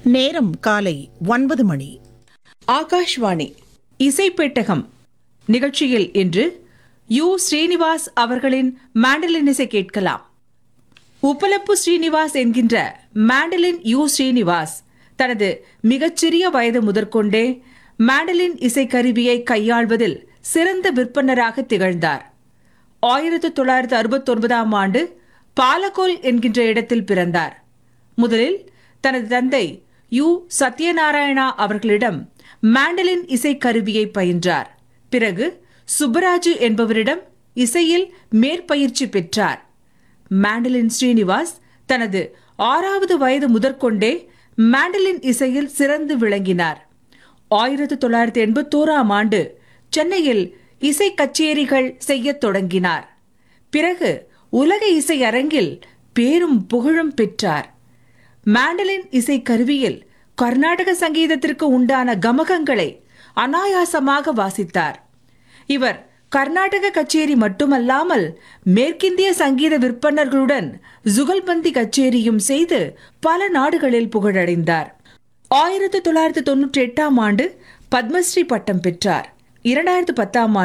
நேரம் காலை ஒன்பது மணி ஆகாஷ்வாணி இசைப்பெட்டகம் நிகழ்ச்சியில் இன்று யு ஸ்ரீனிவாஸ் அவர்களின் மாண்டலின் இசை கேட்கலாம் உப்பலப்பு ஸ்ரீனிவாஸ் என்கின்ற மாண்டலின் யு ஸ்ரீனிவாஸ் தனது மிகச்சிறிய வயது முதற்கொண்டே மாண்டலின் இசைக்கருவியை கையாள்வதில் சிறந்த விற்பனராக திகழ்ந்தார் ஆயிரத்து தொள்ளாயிரத்து அறுபத்தொன்பதாம் ஆண்டு பாலகோல் என்கின்ற இடத்தில் பிறந்தார் முதலில் தனது தந்தை யு சத்யநாராயணா அவர்களிடம் மாண்டலின் இசைக்கருவியை பயின்றார் பிறகு சுப்பராஜு என்பவரிடம் இசையில் மேற்பயிற்சி பெற்றார் மாண்டலின் ஸ்ரீனிவாஸ் தனது ஆறாவது வயது முதற்கொண்டே மாண்டலின் இசையில் சிறந்து விளங்கினார் ஆயிரத்து தொள்ளாயிரத்து எண்பத்தோராம் ஆண்டு சென்னையில் இசை கச்சேரிகள் செய்யத் தொடங்கினார் பிறகு உலக இசை அரங்கில் பேரும் புகழும் பெற்றார் மாண்டலின் இசை கருவியில் கர்நாடக சங்கீதத்திற்கு உண்டான கமகங்களை அனாயாசமாக வாசித்தார் இவர் கர்நாடக கச்சேரி மட்டுமல்லாமல் மேற்கிந்திய சங்கீத விற்பனர்களுடன் ஜுகல்பந்தி கச்சேரியும் செய்து பல நாடுகளில் புகழடைந்தார் ஆயிரத்து தொள்ளாயிரத்து தொன்னூற்றி எட்டாம் ஆண்டு பத்மஸ்ரீ பட்டம் பெற்றார் இரண்டாயிரத்து பத்தாம் ஆண்டு